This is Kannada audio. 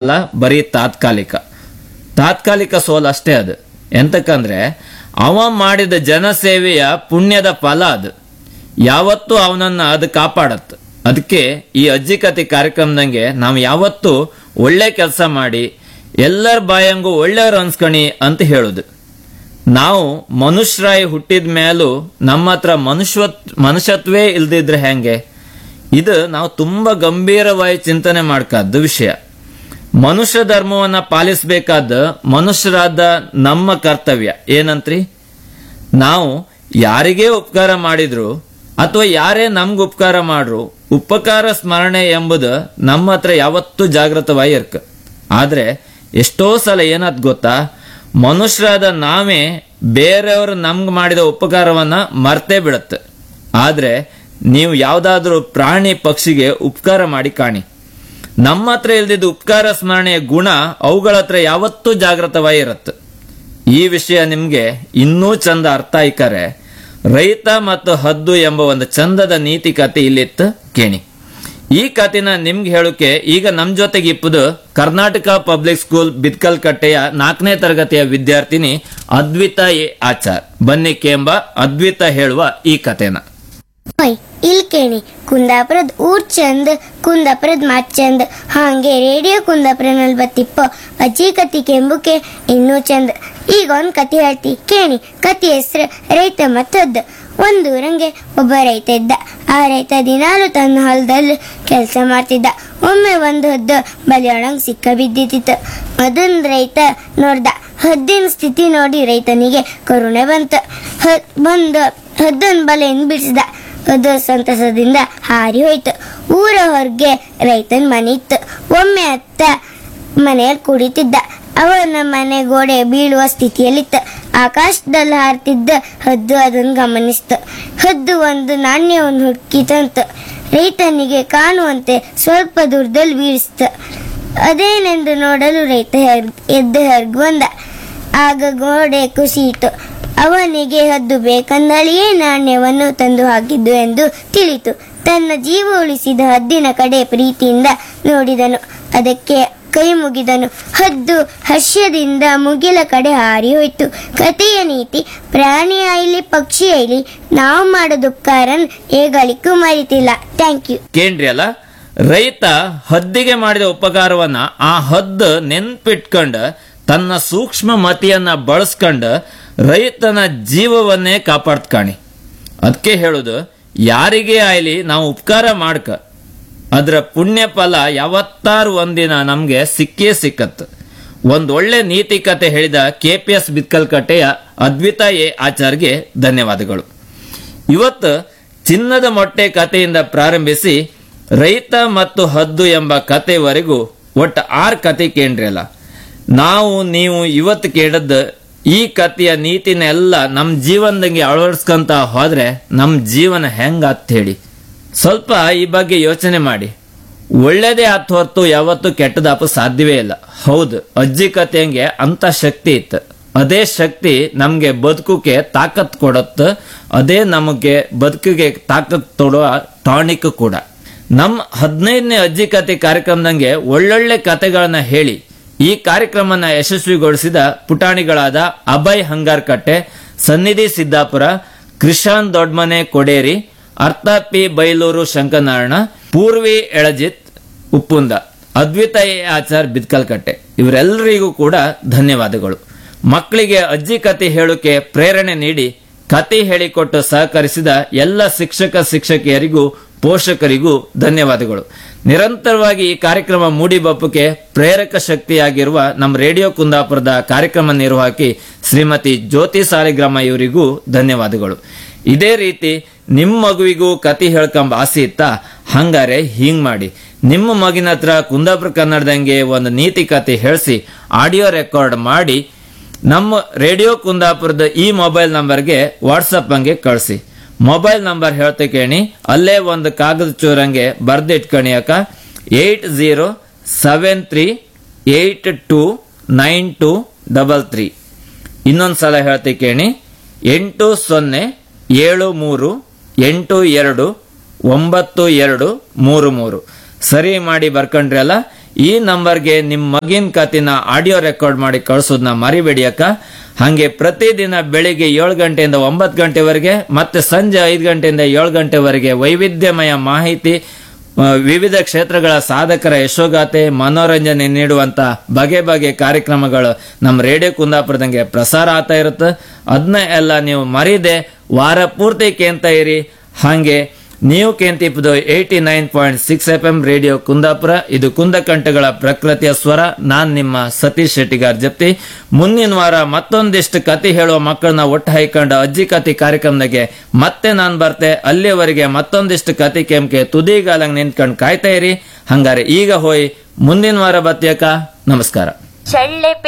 ಸೋಲಲ್ಲ ಬರೀ ತಾತ್ಕಾಲಿಕ ತಾತ್ಕಾಲಿಕ ಸೋಲು ಅಷ್ಟೇ ಅದು ಎಂತಕ್ಕಂದ್ರೆ ಅವ ಮಾಡಿದ ಜನಸೇವೆಯ ಪುಣ್ಯದ ಫಲ ಅದು ಯಾವತ್ತೂ ಅವನನ್ನ ಅದು ಕಾಪಾಡತ್ ಅದಕ್ಕೆ ಈ ಅಜ್ಜಿ ಕತೆ ಕಾರ್ಯಕ್ರಮದಂಗೆ ನಾವು ಯಾವತ್ತೂ ಒಳ್ಳೆ ಕೆಲಸ ಮಾಡಿ ಎಲ್ಲರ ಬಾಯಂಗೂ ಒಳ್ಳೆಯವ್ರು ಅನ್ಸ್ಕಣಿ ಅಂತ ಹೇಳುದು ನಾವು ಮನುಷ್ಯರಾಯಿ ಹುಟ್ಟಿದ ಮೇಲೂ ನಮ್ಮ ಹತ್ರ ಮನುಷ್ಯ ಮನುಷ್ಯತ್ವೇ ಇಲ್ದಿದ್ರೆ ಹೆಂಗೆ ಇದು ನಾವು ತುಂಬಾ ಗಂಭೀರವಾಗಿ ಚಿಂತನೆ ಮಾಡ್ಕಾದ್ದು ವಿಷಯ ಮನುಷ್ಯ ಧರ್ಮವನ್ನ ಪಾಲಿಸಬೇಕಾದ ಮನುಷ್ಯರಾದ ನಮ್ಮ ಕರ್ತವ್ಯ ಏನಂತ್ರಿ ನಾವು ಯಾರಿಗೇ ಉಪಕಾರ ಮಾಡಿದ್ರು ಅಥವಾ ಯಾರೇ ನಮ್ಗೆ ಉಪಕಾರ ಮಾಡ್ರು ಉಪಕಾರ ಸ್ಮರಣೆ ಎಂಬುದು ನಮ್ಮ ಹತ್ರ ಯಾವತ್ತೂ ಜಾಗೃತವಾಗಿ ಇರ್ಕ ಆದ್ರೆ ಎಷ್ಟೋ ಸಲ ಏನಾದ್ ಗೊತ್ತಾ ಮನುಷ್ಯರಾದ ನಾವೇ ಬೇರೆಯವರು ನಮ್ಗೆ ಮಾಡಿದ ಉಪಕಾರವನ್ನ ಮರ್ತೇ ಬಿಡುತ್ತೆ ಆದ್ರೆ ನೀವು ಯಾವ್ದಾದ್ರೂ ಪ್ರಾಣಿ ಪಕ್ಷಿಗೆ ಉಪಕಾರ ಮಾಡಿ ಕಾಣಿ ನಮ್ಮ ಹತ್ರ ಇಲ್ದಿದ್ದ ಉಪಕಾರ ಸ್ಮರಣೆಯ ಗುಣ ಅವುಗಳ ಹತ್ರ ಯಾವತ್ತೂ ಜಾಗೃತವಾಗಿರುತ್ತೆ ಈ ವಿಷಯ ನಿಮ್ಗೆ ಇನ್ನೂ ಚಂದ ಅರ್ಥ ಆಯ್ಕರೆ ರೈತ ಮತ್ತು ಹದ್ದು ಎಂಬ ಒಂದು ಚಂದದ ನೀತಿ ಕತೆ ಇಲ್ಲಿತ್ತು ಕೇಣಿ ಈ ಕಥೆನ ನಿಮ್ಗೆ ಹೇಳೋಕೆ ಈಗ ನಮ್ ಜೊತೆಗೆ ಇಪ್ಪುದು ಕರ್ನಾಟಕ ಪಬ್ಲಿಕ್ ಸ್ಕೂಲ್ ಬಿತ್ಕಲ್ ಕಟ್ಟೆಯ ನಾಲ್ಕನೇ ತರಗತಿಯ ವಿದ್ಯಾರ್ಥಿನಿ ಅದ್ವಿತಾ ಎ ಆಚಾರ್ ಬನ್ನಿ ಕೇಂಬ ಅದ್ವಿತಾ ಹೇಳುವ ಈ ಕಥೆನ ಹೊಯ್ ಇಲ್ ಕೇಳಿ ಕುಂದಾಪುರದ ಊರ್ ಚಂದ್ ಕುಂದಾಪುರದ ಮಾತ್ ಚಂದ್ ಹಾಗೆ ರೇಡಿಯೋ ಕುಂದಾಪುರನಲ್ಲಿ ಬತ್ತಿಪ್ಪ ಅಜ್ಜಿ ಕತಿ ಕೆಂಬುಕೆ ಇನ್ನೂ ಚಂದ್ ಈಗ ಒಂದ್ ಕತಿ ಹೇಳ್ತಿ ಕೇಳಿ ಕತಿ ಹೆಸ್ರು ರೈತ ಮತ್ತದ್ದು ಒಂದು ಊರಂಗೆ ಒಬ್ಬ ರೈತ ಇದ್ದ ಆ ರೈತ ದಿನಾಲು ತನ್ನ ಹೊಲದಲ್ಲಿ ಕೆಲಸ ಮಾಡ್ತಿದ್ದ ಒಮ್ಮೆ ಒಂದು ಹದ್ದು ಬಲಿಯೊಳಂಗ್ ಸಿಕ್ಕ ಬಿದ್ದಿತ್ತಿತ್ತು ಅದನ್ ರೈತ ನೋಡ್ದ ಹದ್ದಿನ ಸ್ಥಿತಿ ನೋಡಿ ರೈತನಿಗೆ ಕರುಣೆ ಬಂತು ಹ- ಬಂದು ಹದ್ದನ್ ಬಲೆಯನ್ನು ಬಿಡಿಸಿದ ಅದು ಸಂತಸದಿಂದ ಹಾರಿ ಹೋಯ್ತು ಊರ ಹೊರಗೆ ರೈತನ ಮನೆ ಇತ್ತು ಒಮ್ಮೆ ಅತ್ತ ಮನೆಯಲ್ಲಿ ಕುಡಿತಿದ್ದ ಅವನ ಮನೆ ಗೋಡೆ ಬೀಳುವ ಸ್ಥಿತಿಯಲ್ಲಿತ್ತು ಆಕಾಶದಲ್ಲಿ ಹಾರ್ತಿದ್ದ ಹದ್ದು ಅದನ್ನು ಗಮನಿಸ್ತು ಹದ್ದು ಒಂದು ನಾಣ್ಯವನ್ನು ಹುಡುಕಿತಂತು ರೈತನಿಗೆ ಕಾಣುವಂತೆ ಸ್ವಲ್ಪ ದೂರದಲ್ಲಿ ಬೀಳಿಸ್ತು ಅದೇನೆಂದು ನೋಡಲು ರೈತ ಹೆರ್- ಎದ್ದು ಹೆರ್ಗ್ ಬಂದ ಆಗ ಗೋಡೆ ಕುಸಿಯಿತು ಅವನಿಗೆ ಹದ್ದು ಬೇಕಂದಳಿಯೇ ನಾಣ್ಯವನ್ನು ತಂದು ಹಾಕಿದ್ದು ಎಂದು ತಿಳಿತು ತನ್ನ ಜೀವ ಉಳಿಸಿದ ಹದ್ದಿನ ಕಡೆ ಪ್ರೀತಿಯಿಂದ ನೋಡಿದನು ಅದಕ್ಕೆ ಕೈ ಮುಗಿದನು ಹದ್ದು ಹರ್ಷದಿಂದ ಮುಗಿಲ ಕಡೆ ಹಾರಿ ಹೋಯ್ತು ಕಥೆಯ ನೀತಿ ಪ್ರಾಣಿ ಆಯ್ಲಿ ಪಕ್ಷಿ ಆಯ್ಲಿ ನಾವು ಮಾಡೋದು ಉಪಕಾರನ್ ಹೇಗಳಿಕ್ಕೂ ಮರಿತಿಲ್ಲ ಥ್ಯಾಂಕ್ ಯು ಕೇಂದ್ರಿ ಅಲ್ಲ ರೈತ ಹದ್ದಿಗೆ ಮಾಡಿದ ಉಪಕಾರವನ್ನ ಆ ಹದ್ದು ನೆನ್ಪಿಟ್ಕೊಂಡ ತನ್ನ ಸೂಕ್ಷ್ಮ ಮತಿಯನ್ನ ಬಳಸ್ಕೊಂಡ ರೈತನ ಜೀವವನ್ನೇ ಕಾಪಾಡ್ತ್ಕಾಣಿ ಅದಕ್ಕೆ ಹೇಳುದು ಯಾರಿಗೇ ಆಯ್ಲಿ ನಾವು ಉಪಕಾರ ಮಾಡ್ಕ ಅದರ ಪುಣ್ಯ ಫಲ ಯಾವತ್ತಾರು ಒಂದಿನ ನಮ್ಗೆ ಸಿಕ್ಕೇ ಸಿಕ್ಕತ್ ಒಂದ್ ಒಳ್ಳೆ ನೀತಿ ಕತೆ ಹೇಳಿದ ಕೆ ಪಿ ಎಸ್ ಬಿತ್ಕಲ್ಕಟ್ಟೆಯ ಅದ್ವಿತಾ ಎ ಆಚಾರ್ಗೆ ಧನ್ಯವಾದಗಳು ಇವತ್ತು ಚಿನ್ನದ ಮೊಟ್ಟೆ ಕಥೆಯಿಂದ ಪ್ರಾರಂಭಿಸಿ ರೈತ ಮತ್ತು ಹದ್ದು ಎಂಬ ಕಥೆವರೆಗೂ ಒಟ್ಟು ಆರು ಕತೆ ಕೇಂದ್ರಲ್ಲ ನಾವು ನೀವು ಇವತ್ತು ಕೇಳದ ಈ ಕಥೆಯ ನೀತಿನೆಲ್ಲ ನಮ್ಮ ಜೀವನದಂಗೆ ಅಳವಡಿಸ್ಕೊಂತ ಹೋದ್ರೆ ನಮ್ಮ ಜೀವನ ಹೆಂಗಾತ್ ಹೇಳಿ ಸ್ವಲ್ಪ ಈ ಬಗ್ಗೆ ಯೋಚನೆ ಮಾಡಿ ಒಳ್ಳೇದೇ ಆತ್ ಹೊರತು ಯಾವತ್ತೂ ಕೆಟ್ಟದಾಪ ಸಾಧ್ಯವೇ ಇಲ್ಲ ಹೌದು ಅಜ್ಜಿ ಕಥೆಯಂಗೆ ಅಂತ ಶಕ್ತಿ ಇತ್ತು ಅದೇ ಶಕ್ತಿ ನಮ್ಗೆ ಬದುಕುಕೆ ತಾಕತ್ ಕೊಡತ್ತ ಅದೇ ನಮಗೆ ಬದುಕಿಗೆ ತಾಕತ್ ತೊಡುವ ಟಾನಿಕ್ ಕೂಡ ನಮ್ ಹದಿನೈದನೇ ಅಜ್ಜಿ ಕತೆ ಕಾರ್ಯಕ್ರಮದಂಗೆ ಒಳ್ಳೊಳ್ಳೆ ಕತೆಗಳನ್ನ ಹೇಳಿ ಈ ಕಾರ್ಯಕ್ರಮನ ಯಶಸ್ವಿಗೊಳಿಸಿದ ಪುಟಾಣಿಗಳಾದ ಅಭಯ್ ಹಂಗಾರ್ಕಟ್ಟೆ ಸನ್ನಿಧಿ ಸಿದ್ದಾಪುರ ಕೃಷಾನ್ ದೊಡ್ಮನೆ ಕೊಡೇರಿ ಅರ್ಥ ಪಿ ಬೈಲೂರು ಶಂಕನಾರಾಯಣ ಪೂರ್ವಿ ಎಳಜಿತ್ ಉಪ್ಪುಂದ ಅದ್ವಿತ ಎ ಆಚಾರ್ ಬಿದ್ಕಲ್ಕಟ್ಟೆ ಇವರೆಲ್ಲರಿಗೂ ಕೂಡ ಧನ್ಯವಾದಗಳು ಮಕ್ಕಳಿಗೆ ಅಜ್ಜಿ ಕತೆ ಹೇಳೋಕೆ ಪ್ರೇರಣೆ ನೀಡಿ ಕತೆ ಹೇಳಿಕೊಟ್ಟು ಸಹಕರಿಸಿದ ಎಲ್ಲ ಶಿಕ್ಷಕ ಶಿಕ್ಷಕಿಯರಿಗೂ ಪೋಷಕರಿಗೂ ಧನ್ಯವಾದಗಳು ನಿರಂತರವಾಗಿ ಈ ಕಾರ್ಯಕ್ರಮ ಮೂಡಿಬಪ್ಪಕ್ಕೆ ಪ್ರೇರಕ ಶಕ್ತಿಯಾಗಿರುವ ನಮ್ಮ ರೇಡಿಯೋ ಕುಂದಾಪುರದ ಕಾರ್ಯಕ್ರಮ ನಿರ್ವಾಹಕಿ ಶ್ರೀಮತಿ ಜ್ಯೋತಿ ಸಾಲಿಗ್ರಾಮ ಇವರಿಗೂ ಧನ್ಯವಾದಗಳು ಇದೇ ರೀತಿ ನಿಮ್ಮ ಮಗುವಿಗೂ ಕತೆ ಹೇಳ್ಕೊಂಬ ಆಸೆ ಇತ್ತಾ ಹಂಗಾರೆ ಹಿಂಗ್ ಮಾಡಿ ನಿಮ್ಮ ಮಗಿನ ಹತ್ರ ಕುಂದಾಪುರ ಕನ್ನಡದಂಗೆ ಒಂದು ನೀತಿ ಕತೆ ಹೇಳಿಸಿ ಆಡಿಯೋ ರೆಕಾರ್ಡ್ ಮಾಡಿ ನಮ್ಮ ರೇಡಿಯೋ ಕುಂದಾಪುರದ ಈ ಮೊಬೈಲ್ ನಂಬರ್ಗೆ ವಾಟ್ಸಪ್ ಹಂಗೆ ಕಳಿಸಿ ಮೊಬೈಲ್ ನಂಬರ್ ಹೇಳ್ತೆ ಕೇಳಿ ಅಲ್ಲೇ ಒಂದು ಕಾಗದ ಚೂರಂಗೆ ಬರ್ದಿಟ್ಕಣಿ ಅಕ್ಕ eight zero seven three eight two nine two double three ಇನ್ನೊಂದು ಸಲ ಹೇಳ್ತೆ ಕೇಳಿ ಎಂಟು ಸೊನ್ನೆ ಏಳು ಮೂರು ಎಂಟು ಎರಡು ಒಂಬತ್ತು ಎರಡು ಮೂರು ಮೂರು ಸರಿ ಮಾಡಿ ಬರ್ಕೊಂಡ್ರಿ ಅಲ್ಲ ಈ ನಂಬರ್ಗೆ ನಿಮ್ ಮಗಿನ ಕತಿನ ಆಡಿಯೋ ರೆಕಾರ್ಡ್ ಮಾಡಿ ಕಳ್ಸೋದನ್ನ ಮರಿಬೇಡಿ ಅಕ್ಕ ಹಾಗೆ ಪ್ರತಿದಿನ ಬೆಳಿಗ್ಗೆ ಏಳು ಗಂಟೆಯಿಂದ ಒಂಬತ್ತು ಗಂಟೆವರೆಗೆ ಮತ್ತೆ ಸಂಜೆ ಐದು ಗಂಟೆಯಿಂದ ಏಳು ಗಂಟೆವರೆಗೆ ವೈವಿಧ್ಯಮಯ ಮಾಹಿತಿ ಆ, ವಿವಿಧ ಕ್ಷೇತ್ರಗಳ ಸಾಧಕರ ಯಶೋಗಾಥೆ ಮನೋರಂಜನೆ ನೀಡುವಂತ ಬಗೆ ಬಗೆ ಕಾರ್ಯಕ್ರಮಗಳು ನಮ್ಮ ರೇಡಿಯೋ ಕುಂದಾಪುರದಂಗೆ ಪ್ರಸಾರ ಆಗ್ತಾ ಇರುತ್ತೆ ಅದನ್ನ ಎಲ್ಲ ನೀವು ಮರೀದೆ ವಾರ ಪೂರ್ತಿ ಕೇಂತ ಇರಿ ಹಾಗೆ ನೀವು ಕೇಂತಿಪ್ಪದು eighty nine point six F M radio Kundapura ಇದು ಕುಂದಕಂಠಗಳ ಪ್ರಕೃತಿಯ ಸ್ವರ ನಾನ್ ನಿಮ್ಮ ಸತೀಶ್ ಶೆಟ್ಟಿಗಾರ್ ಜಪ್ತಿ ಮುಂದಿನ ವಾರ ಮತ್ತೊಂದಿಷ್ಟು ಕತೆ ಹೇಳುವ ಮಕ್ಕಳನ್ನ ಒಟ್ಟು ಹೈಕೊಂಡು ಅಜ್ಜಿ ಕತೆ ಕಾರ್ಯಕ್ರಮದಾಗೆ ಮತ್ತೆ ನಾನ್ ಬರ್ತೆ ಅಲ್ಲಿಯವರೆಗೆ ಮತ್ತೊಂದಿಷ್ಟು ಕತೆ ಕೆಂಕೆ ತುದಿಗಾಲಂಗ್ ನಿಂತ್ಕೊಂಡು ಕಾಯ್ತಾ ಇರಿ ಹಂಗಾರೆ ಈಗ ಹೋಯ್ ಮುಂದಿನ ವಾರ ಬತ್ತಿಯಕ್ಕ ನಮಸ್ಕಾರ ಚಳ್ಳೆ